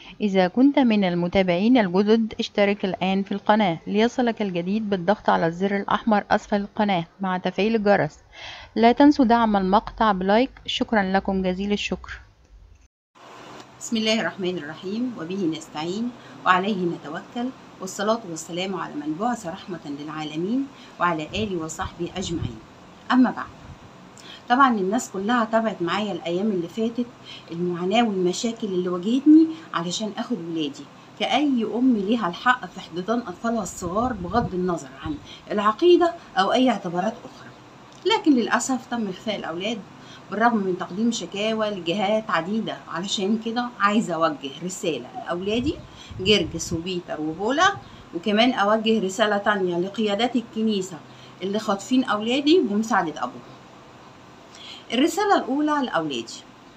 إذا كنت من المتابعين الجدد اشترك الآن في القناة ليصلك الجديد بالضغط على الزر الأحمر أسفل القناة مع تفعيل الجرس لا تنسوا دعم المقطع بلايك شكرا لكم جزيل الشكر بسم الله الرحمن الرحيم وبه نستعين وعليه نتوكل والصلاة والسلام على من بعث رحمة للعالمين وعلى آله وصحبه أجمعين أما بعد طبعا الناس كلها تابعت معايا الأيام اللي فاتت المعاناة والمشاكل اللي واجهتني علشان أخد ولادي كأي أم ليها الحق في احتضان أطفالها الصغار بغض النظر عن العقيدة أو أي اعتبارات أخرى لكن للأسف تم إخفاء الأولاد بالرغم من تقديم شكاوى لجهات عديدة علشان كده عايزة أوجه رسالة لأولادي جرجس وبيتر وبولا وكمان أوجه رسالة تانية لقيادات الكنيسة اللي خاطفين أولادي بمساعدة أبوهم الرسالة الأولى لأولادي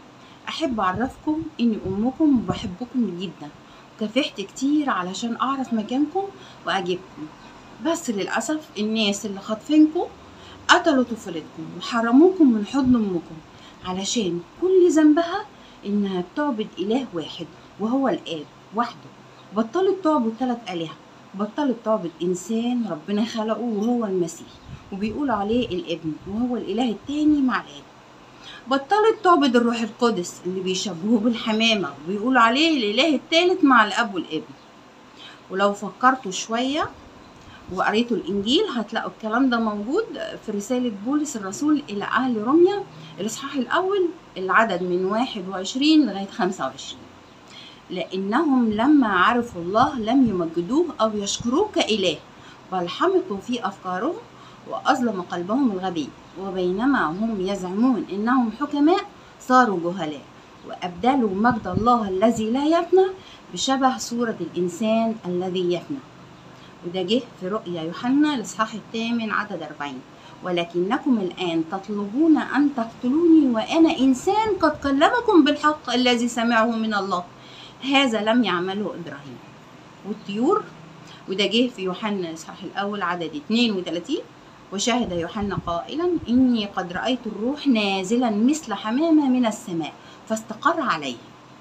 أحب أعرفكم إني أمكم وبحبكم جدا وكافحت كتير علشان أعرف مكانكم وأجيبكم بس للأسف الناس اللي خاطفينكم قتلوا طفولتكم وحرموكم من حضن أمكم علشان كل ذنبها إنها بتعبد إله واحد وهو الآب وحده بطلت تعبد ثلاث آلهة بطلت تعبد إنسان ربنا خلقه وهو المسيح وبيقولوا عليه الابن وهو الإله التاني مع الآب بطلت تعبد الروح القدس اللي بيشبهوه بالحمامة وبيقولوا عليه الإله التالت مع الأب والابن ولو فكرتوا شوية وقريتوا الإنجيل هتلاقوا الكلام ده موجود في رسالة بولس الرسول إلى أهل روميا الإصحاح الأول العدد من 21 لغاية 25 لأنهم لما عرفوا الله لم يمجدوه أو يشكروه كإله بل حمقوا في أفكارهم وأظلم قلبهم الغبي وبينما هم يزعمون إنهم حكماء صاروا جهلاء وأبدلوا مجد الله الذي لا يفنى بشبه صورة الإنسان الذي يفنى وده جه في رؤيا يوحنا الإصحاح الثامن عدد 40 ولكنكم الآن تطلبون أن تقتلوني وأنا إنسان قد كلمكم بالحق الذي سمعه من الله هذا لم يعمله إبراهيم والطيور وده جه في يوحنا الإصحاح الأول عدد 32 وشهد يوحنا قائلا إني قد رأيت الروح نازلا مثل حمامة من السماء فاستقر عليه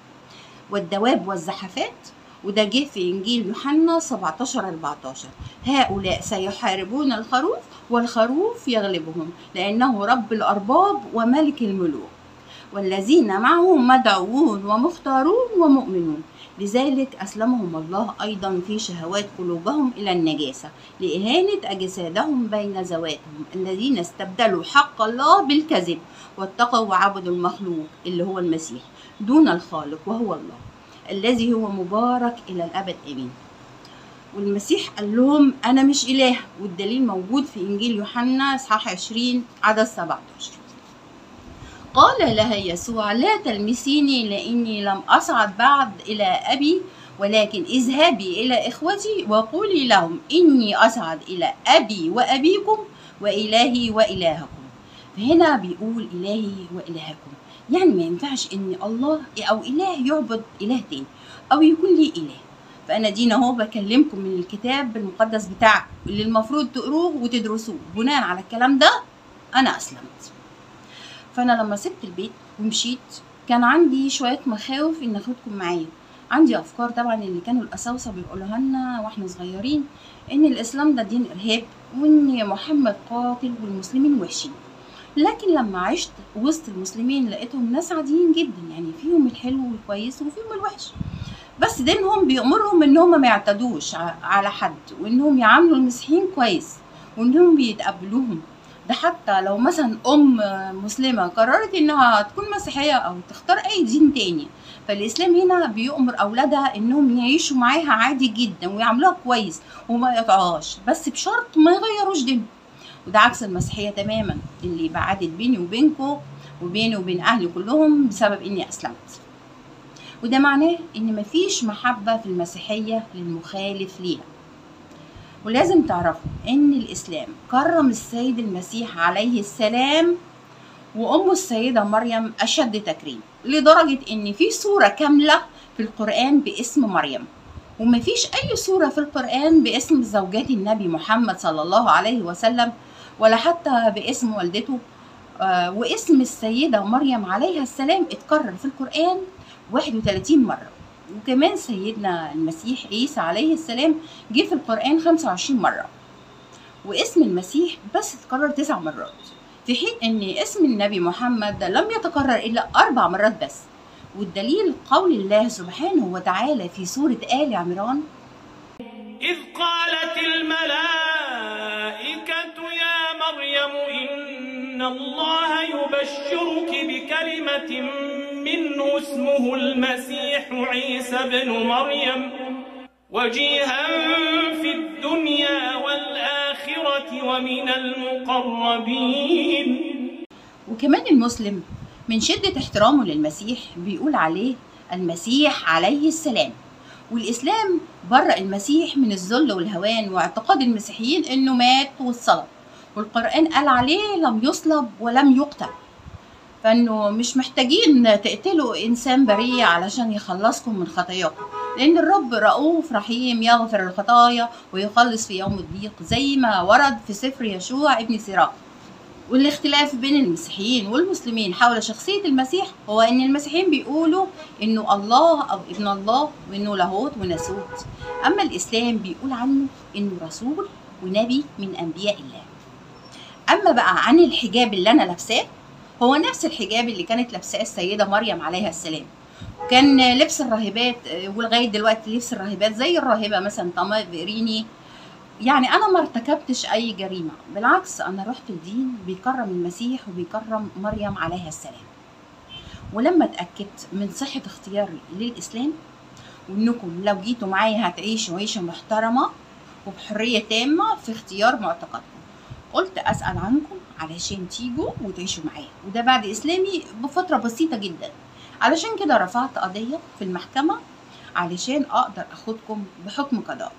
والدواب والزحفات وده جه في إنجيل يوحنا 17 14 هؤلاء سيحاربون الخروف والخروف يغلبهم لأنه رب الأرباب وملك الملوك والذين معه مدعوون ومختارون ومؤمنون لذلك أسلمهم الله أيضا في شهوات قلوبهم إلى النجاسة لإهانة أجسادهم بين ذواتهم الذين استبدلوا حق الله بالكذب واتقوا وعبدوا المخلوق اللي هو المسيح دون الخالق وهو الله الذي هو مبارك إلى الأبد آمين والمسيح قال لهم أنا مش إله والدليل موجود في إنجيل يوحنا إصحاح 20 عدد 17 قال لها يسوع لا تلمسيني لاني لم اصعد بعد الى ابي ولكن اذهبي الى اخوتي وقولي لهم اني اصعد الى ابي وابيكم والهي والهكم فهنا بيقول الهي والهكم يعني ما ينفعش ان الله او اله يعبد اله تاني او يكون ليه اله فانا دينا اهو بكلمكم من الكتاب المقدس بتاعكم اللي المفروض تقروه وتدرسوه بناء على الكلام ده انا اسلمت فانا لما سبت البيت ومشيت كان عندي شويه مخاوف ان اخدكم معايا عندي افكار طبعا اللي كانوا الاساوسه بيقولوها لنا واحنا صغيرين ان الاسلام ده دين ارهاب وان محمد قاتل والمسلمين وحشين لكن لما عشت وسط المسلمين لقيتهم ناس عاديين جدا يعني فيهم الحلو والكويس وفيهم الوحش بس دينهم بيأمرهم انهم ما يعتدوش على حد وانهم يعاملوا المسيحيين كويس وانهم بيتقبلوهم ده حتى لو مثلا ام مسلمه قررت انها تكون مسيحيه او تختار اي دين تاني فالاسلام هنا بيؤمر اولادها انهم يعيشوا معاها عادي جدا ويعملوها كويس وما يقطعوهاش بس بشرط ما يغيروش دينهم وده عكس المسيحيه تماما اللي بعدت بيني وبينكم وبيني وبين اهلي كلهم بسبب اني اسلمت وده معناه ان مفيش محبه في المسيحيه للمخالف ليها ولازم تعرفوا ان الاسلام كرم السيد المسيح عليه السلام وامه السيده مريم اشد تكريم لدرجه ان في سوره كامله في القران باسم مريم ومفيش اي سوره في القران باسم زوجات النبي محمد صلى الله عليه وسلم ولا حتى باسم والدته آه، واسم السيدة مريم عليها السلام اتكرر في القرآن 31 مرة وكمان سيدنا المسيح عيسى عليه السلام جه في القرآن 25 مرة واسم المسيح بس اتكرر تسع مرات في حين ان اسم النبي محمد لم يتكرر الا اربع مرات بس والدليل قول الله سبحانه وتعالى في سورة آل عمران إذ قالت الملائكة يا مريم إن الله يبشرك بكلمة منه اسمه المسيح عيسى بن مريم وجيها في الدنيا والآخرة ومن المقربين وكمان المسلم من شدة احترامه للمسيح بيقول عليه المسيح عليه السلام والإسلام برأ المسيح من الذل والهوان واعتقاد المسيحيين إنه مات واتصلب والقرآن قال عليه لم يصلب ولم يقتل فإنه مش محتاجين تقتلوا إنسان بريء علشان يخلصكم من خطاياكم لأن الرب رؤوف رحيم يغفر الخطايا ويخلص في يوم الضيق زي ما ورد في سفر يشوع ابن سراق والاختلاف بين المسيحيين والمسلمين حول شخصية المسيح هو إن المسيحيين بيقولوا إنه الله أو ابن الله وإنه لاهوت وناسوت أما الإسلام بيقول عنه إنه رسول ونبي من أنبياء الله أما بقى عن الحجاب اللي أنا لابساه هو نفس الحجاب اللي كانت لابساه السيدة مريم عليها السلام كان لبس الراهبات آه، ولغاية دلوقتي لبس الراهبات زي الراهبة مثلا طما بيريني يعني انا ما ارتكبتش اي جريمه بالعكس انا رحت الدين بيكرم المسيح وبيكرم مريم عليها السلام ولما اتاكدت من صحه اختياري للاسلام وانكم لو جيتوا معايا هتعيشوا عيشه محترمه وبحريه تامه في اختيار معتقدكم قلت اسال عنكم علشان تيجوا وتعيشوا معايا وده بعد اسلامي بفتره بسيطه جدا علشان كده رفعت قضيه في المحكمه علشان اقدر اخدكم بحكم قضائي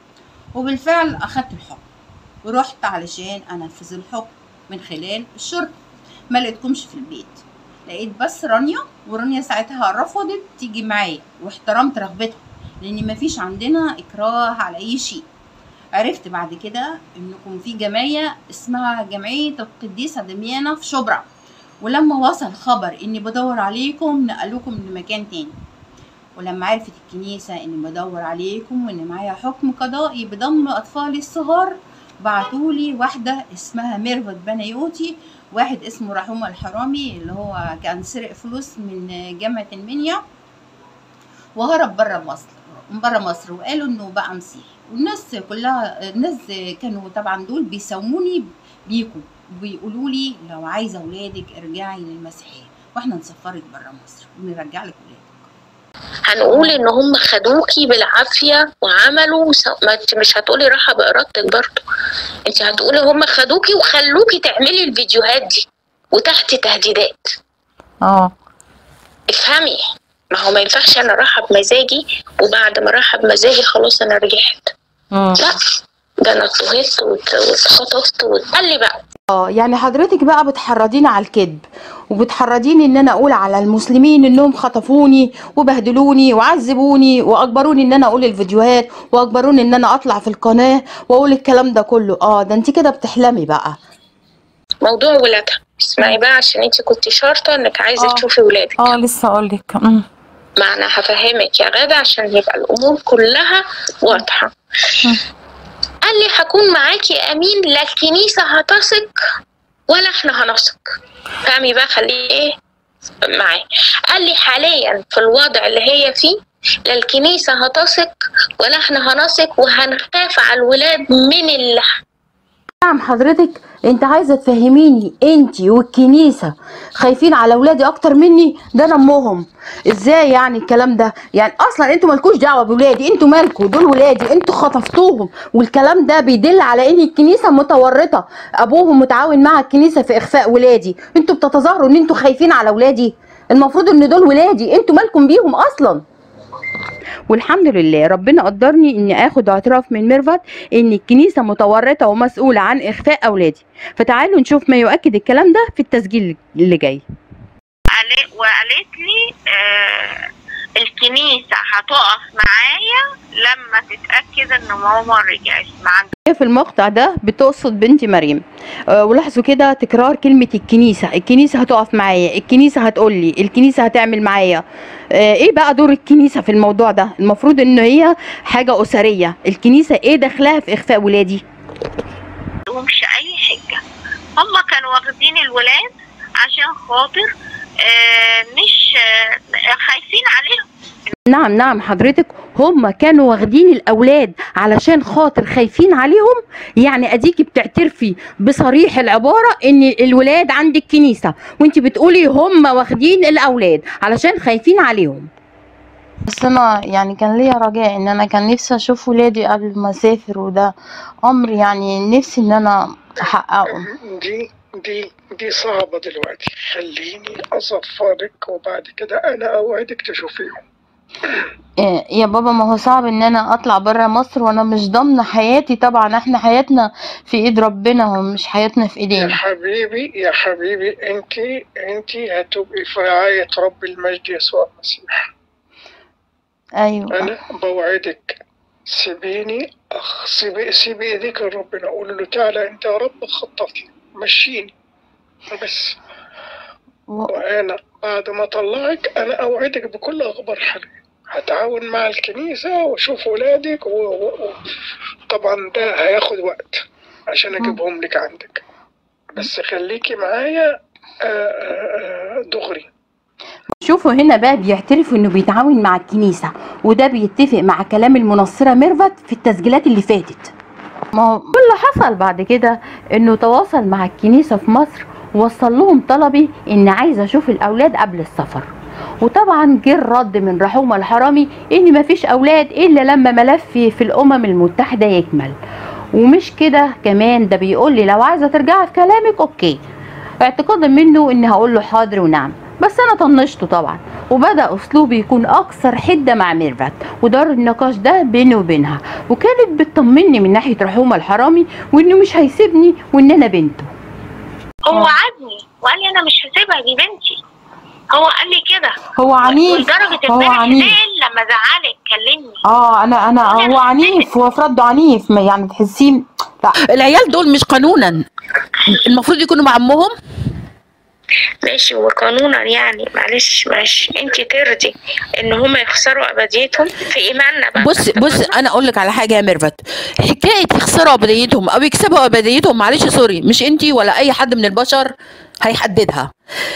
وبالفعل أخدت الحكم ورحت علشان أنفذ الحكم من خلال الشرطة ما لقيتكمش في البيت لقيت بس رانيا ورانيا ساعتها رفضت تيجي معايا واحترمت رغبتها لأن مفيش عندنا إكراه على أي شيء عرفت بعد كده إنكم في جمعية اسمها جمعية القديسة دميانة في شبرا ولما وصل خبر إني بدور عليكم نقلوكم لمكان تاني ولما عرفت الكنيسة إني بدور عليكم وإن معايا حكم قضائي بضم أطفالي الصغار بعتولي واحدة اسمها ميرفت بنيوتي واحد اسمه رحومة الحرامي اللي هو كان سرق فلوس من جامعة المنيا وهرب برا مصر من برا مصر وقالوا انه بقى مسيحي والناس كلها الناس كانوا طبعا دول بيساوموني بيكم وبيقولوا لي لو عايزه اولادك ارجعي للمسيحيه واحنا نسفرك برا مصر ونرجع لك ولادك هنقول ان هم خدوكي بالعافيه وعملوا س... ما انت مش هتقولي راحه بارادتك برضه انت هتقولي هم خدوكي وخلوكي تعملي الفيديوهات دي وتحت تهديدات اه افهمي ما هو ما ينفعش انا رايحه بمزاجي وبعد ما رايحه بمزاجي خلاص انا رجعت مم. لا ده انا اتضغطت وات- واتخطفت وقال لي بقى اه يعني حضرتك بقى بتحرضيني على الكذب وبتحرضيني ان انا اقول على المسلمين انهم خطفوني وبهدلوني وعذبوني واجبروني ان انا اقول الفيديوهات واجبروني ان انا اطلع في القناه واقول الكلام ده كله اه ده انت كده بتحلمي بقى موضوع ولادها اسمعي بقى عشان انت كنت شرطه انك عايزه آه. تشوفي ولادك اه لسه اقول لك ما انا هفهمك يا غادة عشان يبقى الامور كلها واضحة قال لي هكون معاكي امين لا الكنيسة هتثق ولا احنا هنثق فهمي بقى خليه ايه معاه قال لي حاليا في الوضع اللي هي فيه لا الكنيسة هتثق ولا احنا هنثق وهنخاف على الولاد من اللي نعم حضرتك انت عايزه تفهميني انت والكنيسه خايفين على اولادي اكتر مني ده انا امهم ازاي يعني الكلام ده يعني اصلا انتوا مالكوش دعوه بولادي انتوا مالكوا دول ولادي انتوا خطفتوهم والكلام ده بيدل على ان الكنيسه متورطه ابوهم متعاون مع الكنيسه في اخفاء ولادي انتوا بتتظاهروا ان انتوا خايفين على ولادي المفروض ان دول ولادي انتوا مالكم بيهم اصلا والحمد لله ربنا قدرني اني اخد اعتراف من ميرفت ان الكنيسه متورطه ومسؤوله عن اخفاء اولادي فتعالوا نشوف ما يؤكد الكلام ده في التسجيل اللي جاي وقالت لي آه الكنيسة هتقف معايا لما تتأكد ان ماما رجعت ما عندها هي في المقطع ده بتقصد بنت مريم أه ولاحظوا كده تكرار كلمة الكنيسة الكنيسة هتقف معايا الكنيسة هتقول لي الكنيسة هتعمل معايا أه ايه بقى دور الكنيسة في الموضوع ده المفروض ان هي حاجة أسرية الكنيسة ايه دخلها في إخفاء ولادي لهمش اي حجة هما كانوا واخدين الولاد عشان خاطر آه مش آه خايفين عليهم نعم نعم حضرتك هم كانوا واخدين الأولاد علشان خاطر خايفين عليهم يعني أديكي بتعترفي بصريح العبارة إن الولاد عند الكنيسة وانت بتقولي هم واخدين الأولاد علشان خايفين عليهم بس انا يعني كان ليا رجاء ان انا كان نفسي اشوف ولادي قبل ما اسافر وده امر يعني نفسي ان انا احققه دي دي دي صعبة دلوقتي خليني أصفرك وبعد كده أنا أوعدك تشوفيهم إيه يا بابا ما هو صعب ان انا اطلع برا مصر وانا مش ضامنه حياتي طبعا احنا حياتنا في ايد ربنا ومش حياتنا في يا ايدينا حبيبي يا حبيبي أنت أنت هتبقي في رعاية رب المجد يسوع المسيح ايوه أنا بوعدك سيبيني أخ سيبي سيبي إيديك لربنا قول له تعالى أنت يا رب خططي مشيني بس و... وأنا بعد ما أطلعك أنا أوعدك بكل أخبار حلوة هتعاون مع الكنيسة وأشوف ولادك و... و... و... طبعا ده هياخد وقت عشان أجيبهم لك عندك بس خليكي معايا آه، آه، آه، دغري شوفوا هنا بقى بيعترفوا انه بيتعاون مع الكنيسة وده بيتفق مع كلام المنصرة ميرفت في التسجيلات اللي فاتت ما هو واللي حصل بعد كده انه تواصل مع الكنيسة في مصر ووصل لهم طلبي ان عايز اشوف الاولاد قبل السفر وطبعا جه الرد من رحومة الحرامي ان مفيش اولاد الا لما ملفي في الامم المتحدة يكمل ومش كده كمان ده بيقول لي لو عايزة ترجعي في كلامك اوكي اعتقادا منه اني هقول له حاضر ونعم بس انا طنشته طبعا وبدا اسلوبي يكون اكثر حده مع ميرفت ودار النقاش ده بيني وبينها وكانت بتطمني من ناحيه رحومه الحرامي وانه مش هيسيبني وان انا بنته هو وعدني وقال لي انا مش هسيبها دي بنتي هو قال لي كده هو عنيف ولدرجة هو امبارح عنيف زعل لما زعلك كلمني اه انا انا هو عنيف هو في رده عنيف ما يعني تحسيه لا العيال دول مش قانونا المفروض يكونوا مع امهم ماشي وقانونا يعني معلش معلش انت ترضي ان هم يخسروا ابديتهم في ايماننا بقى بص بص انا اقول لك على حاجه يا ميرفت حكايه يخسروا ابديتهم او يكسبوا ابديتهم معلش سوري مش انت ولا اي حد من البشر هيحددها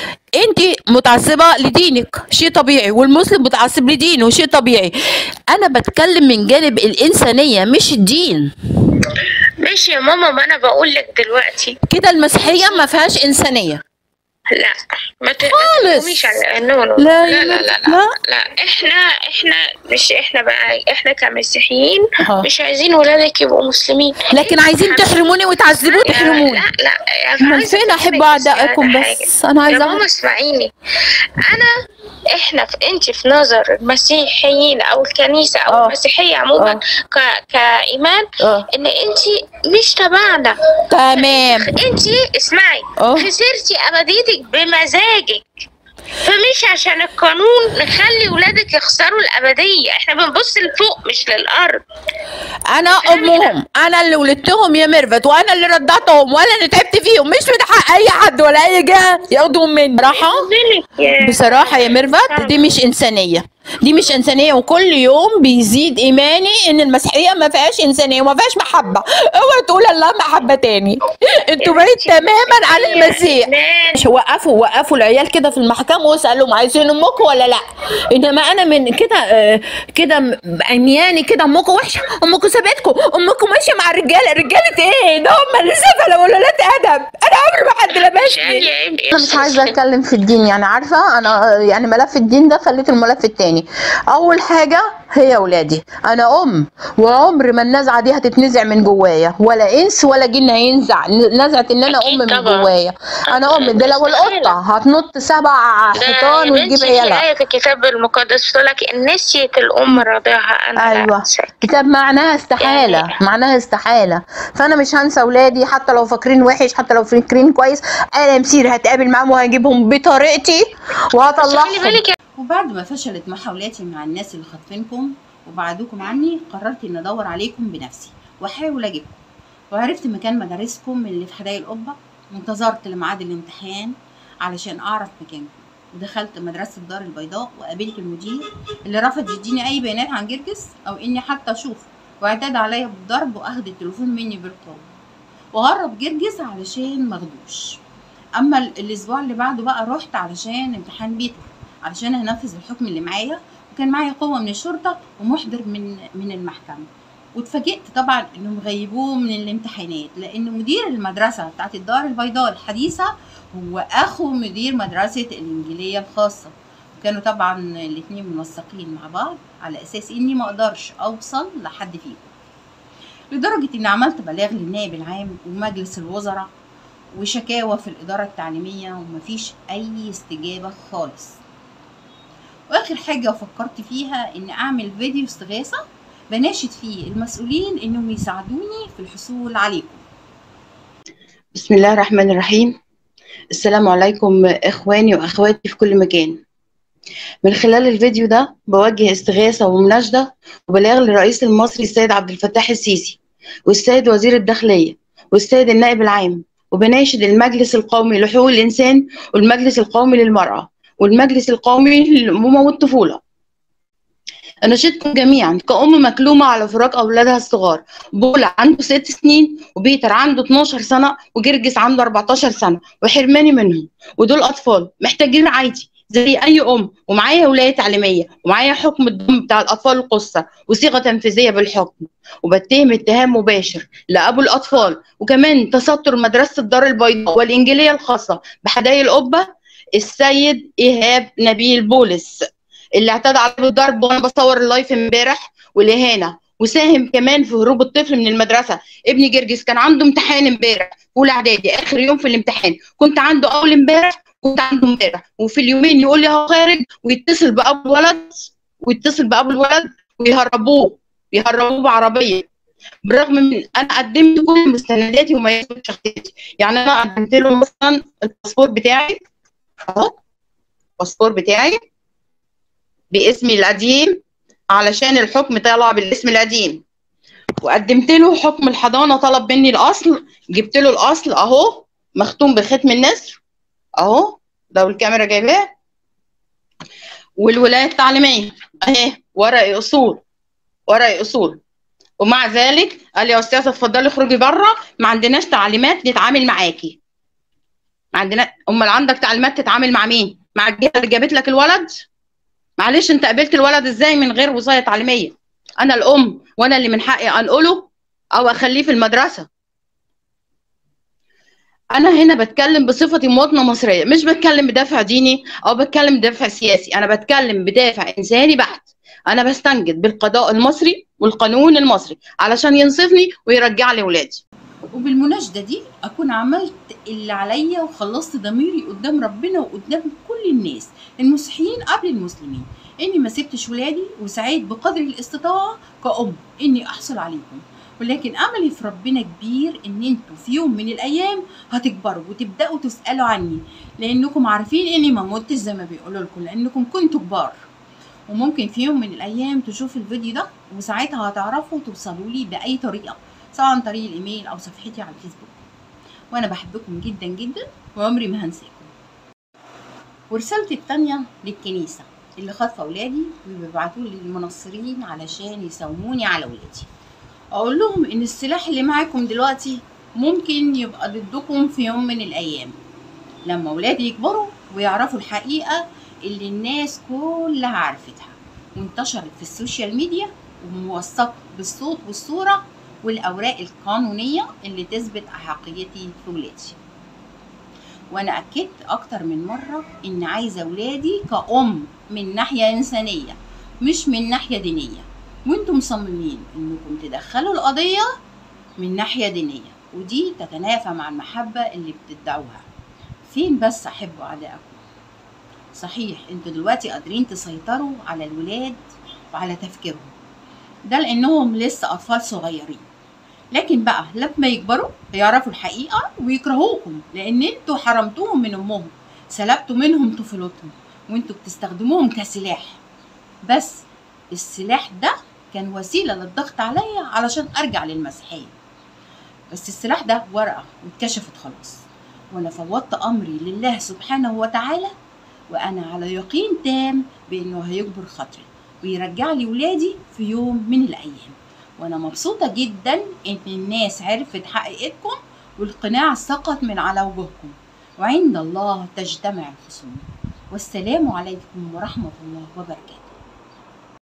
انت متعصبه لدينك شيء طبيعي والمسلم متعصب لدينه شيء طبيعي انا بتكلم من جانب الانسانيه مش الدين ماشي يا ماما ما انا بقول لك دلوقتي كده المسيحيه ما فيهاش انسانيه لا ما ت- ما خالص. تحكميش على نو نو لا لا يا لا لا, بنت، لا, لا. لا احنا احنا مش احنا بقى احنا كمسيحيين اه. مش عايزين ولادك يبقوا مسلمين لكن عايزين تحرموني وتعذبوني لا وتحرموني لا لا امال عايزة فين احب أفهمك بس اعدائكم على حاجة. بس انا يا عايزه ماما أعرف. اسمعيني انا احنا في انت في نظر المسيحيين او الكنيسه او اه. المسيحيه عموما اه. ك... كايمان اه. ان انت مش تبعنا تمام انت اسمعي اه. خسرتي ابديتك بمزاجك فمش عشان القانون نخلي ولادك يخسروا الابديه احنا بنبص لفوق مش للارض انا امهم انا اللي ولدتهم يا ميرفت وانا اللي رضعتهم وانا اللي تعبت فيهم مش من حق اي حد ولا اي جهه ياخدوهم مني بصراحه مالك يا بصراحه يا ميرفت دي مش انسانيه دي مش انسانيه وكل يوم بيزيد ايماني ان المسيحيه ما فيهاش انسانيه وما فيهاش محبه اوعى تقول الله محبه تاني انتوا بعيد تماما عن المسيح مش وقفوا وقفوا العيال كده في المحكمه وسالهم عايزين امكم ولا لا انما انا من كده آه، كده م- عمياني كده امكم وحشه امكم سابتكم امكم ماشيه مع الرجاله رجاله ايه ده هم اللي سفله ولا لا ادب انا عمري ما حد لمسني انا مش عايزه اتكلم في الدين يعني عارفه انا يعني ملف الدين ده خليته الملف التاني اول حاجه هي ولادي انا ام وعمر ما النزعه دي هتتنزع من جوايا ولا انس ولا جن هينزع نزعه ان انا أكيد ام من طبعا. جوايا انا ام ده لو القطه هتنط سبع حيطان وتجيب في عيالها آية في الكتاب المقدس بتقول لك إن نسيت الأم رضعها أنا لا ايوه أنساك. كتاب معناها استحاله يعني- معناها استحاله فانا مش هنسى ولادي حتى لو فاكرين وحش حتى لو فاكرين كويس انا مسير هتقابل معاهم وهجيبهم بطريقتي بس خلي وهطلعهم بالك يا وبعد ما فشلت محاولاتي مع الناس اللي خاطفينكم وبعدوكم عني قررت ان ادور عليكم بنفسي واحاول اجيبكم وعرفت مكان مدارسكم اللي في حدائق القبه وانتظرت لميعاد الامتحان علشان اعرف مكانكم ودخلت مدرسة الدار البيضاء وقابلت المدير اللي رفض يديني أي بيانات عن جرجس أو إني حتى أشوفه واعتاد عليا بالضرب وأخد التليفون مني بالقوة وهرب جرجس علشان ماخدوش أما ال- الأسبوع اللي بعده بقى رحت علشان امتحان بيته علشان أنفذ الحكم اللي معايا وكان معايا قوة من الشرطة ومحضر من من المحكمة واتفاجئت طبعا انهم غيبوه من الامتحانات لان مدير المدرسه بتاعت الدار البيضاء الحديثه هو اخو مدير مدرسه الانجيليه الخاصه كانوا طبعا الاتنين منسقين مع بعض على اساس اني ما اقدرش اوصل لحد فيهم لدرجه اني عملت بلاغ للنائب العام ومجلس الوزراء وشكاوى في الاداره التعليميه ومفيش اي استجابه خالص واخر حاجه فكرت فيها ان اعمل فيديو استغاثه بناشد فيه المسؤولين انهم يساعدوني في الحصول عليكم بسم الله الرحمن الرحيم السلام عليكم إخواني وأخواتي في كل مكان من خلال الفيديو ده بوجه استغاثة ومناشدة وبلاغ للرئيس المصري السيد عبد الفتاح السيسي والسيد وزير الداخلية والسيد النائب العام وبناشد المجلس القومي لحقوق الإنسان والمجلس القومي للمرأة والمجلس القومي للأمومة والطفولة أناشدكم جميعا كأم مكلومة على فراق أولادها الصغار بولا عنده ست سنين وبيتر عنده 12 سنة وجرجس عنده 14 سنة وحرماني منهم ودول أطفال محتاجين رعايتي زي أي أم ومعايا ولاية تعليمية ومعايا حكم الضم بتاع الأطفال القصة وصيغة تنفيذية بالحكم وبتهم اتهام مباشر لأبو الأطفال وكمان تستر مدرسة الدار البيضاء والإنجيلية الخاصة بحدائق القبة السيد إيهاب نبيل بولس اللي اعتدى عليه بالضرب وانا بصور اللايف امبارح والاهانه وساهم كمان في هروب الطفل من المدرسه ابني جرجس كان عنده امتحان امبارح في اولى اعدادي اخر يوم في الامتحان كنت عنده اول امبارح كنت عنده امبارح وفي اليومين يقول لي هو خارج ويتصل بابو الولد ويتصل بابو الولد ويهربوه يهربوه بعربيه بالرغم من انا قدمت كل مستنداتي ومميزات شخصيتي يعني انا قدمت له مثلا الباسبور بتاعي اهو الباسبور بتاعي باسمي القديم علشان الحكم طلع بالاسم القديم وقدمت له حكم الحضانه طلب مني الاصل جبت له الاصل اهو مختوم بختم النسر اهو لو الكاميرا جايباه والولايه التعليميه اهي ورق اصول ورق اصول ومع ذلك قال لي يا استاذه اتفضلي اخرجي بره ما عندناش تعليمات نتعامل معاكي ما عندنا امال عندك تعليمات تتعامل مع مين مع الجهه اللي جابت لك الولد معلش انت قابلت الولد ازاي من غير وصايه تعليميه انا الام وانا اللي من حقي انقله او اخليه في المدرسه انا هنا بتكلم بصفتي مواطنه مصريه مش بتكلم بدافع ديني او بتكلم بدافع سياسي انا بتكلم بدافع انساني بحت انا بستنجد بالقضاء المصري والقانون المصري علشان ينصفني ويرجع لي ولادي وبالمناشدة دي أكون عملت اللي عليا وخلصت ضميري قدام ربنا وقدام كل الناس المسيحيين قبل المسلمين إني ما سبتش ولادي وسعيت بقدر الاستطاعة كأم إني أحصل عليكم ولكن أملي في ربنا كبير إن انتوا في يوم من الأيام هتكبروا وتبدأوا تسألوا عني لأنكم عارفين إني ما متش زي ما بيقولوا لكم لأنكم كنتوا كبار وممكن في يوم من الأيام تشوفوا الفيديو ده وساعتها هتعرفوا توصلوا لي بأي طريقة سواء عن طريق الايميل او صفحتي على الفيسبوك وانا بحبكم جدا جدا وعمري ما هنساكم ورسالتي التانية للكنيسة اللي خاطفة ولادي وبيبعتوا لي المنصرين علشان يساوموني على ولادي اقول لهم ان السلاح اللي معاكم دلوقتي ممكن يبقى ضدكم في يوم من الايام لما ولادي يكبروا ويعرفوا الحقيقة اللي الناس كلها عرفتها وانتشرت في السوشيال ميديا وموثقة بالصوت والصورة والأوراق القانونية اللي تثبت أحقيتي في ولادي وأنا أكدت أكتر من مرة إن عايزة ولادي كأم من ناحية إنسانية مش من ناحية دينية وانتم مصممين إنكم تدخلوا القضية من ناحية دينية ودي تتنافى مع المحبة اللي بتدعوها فين بس أحبوا أعدائكم صحيح انتوا دلوقتي قادرين تسيطروا على الولاد وعلى تفكيرهم ده لانهم لسه اطفال صغيرين لكن بقى لما يكبروا هيعرفوا الحقيقه ويكرهوكم لان انتوا حرمتوهم من امهم سلبتوا منهم طفولتهم وانتوا بتستخدموهم كسلاح بس السلاح ده كان وسيلة للضغط عليا علشان أرجع للمسيحية بس السلاح ده ورقة واتكشفت خلاص وأنا فوضت أمري لله سبحانه وتعالى وأنا على يقين تام بإنه هيجبر خاطري ويرجع لي ولادي في يوم من الأيام وأنا مبسوطة جدا إن الناس عرفت حقيقتكم والقناع سقط من على وجوهكم وعند الله تجتمع الخصوم والسلام عليكم ورحمة الله وبركاته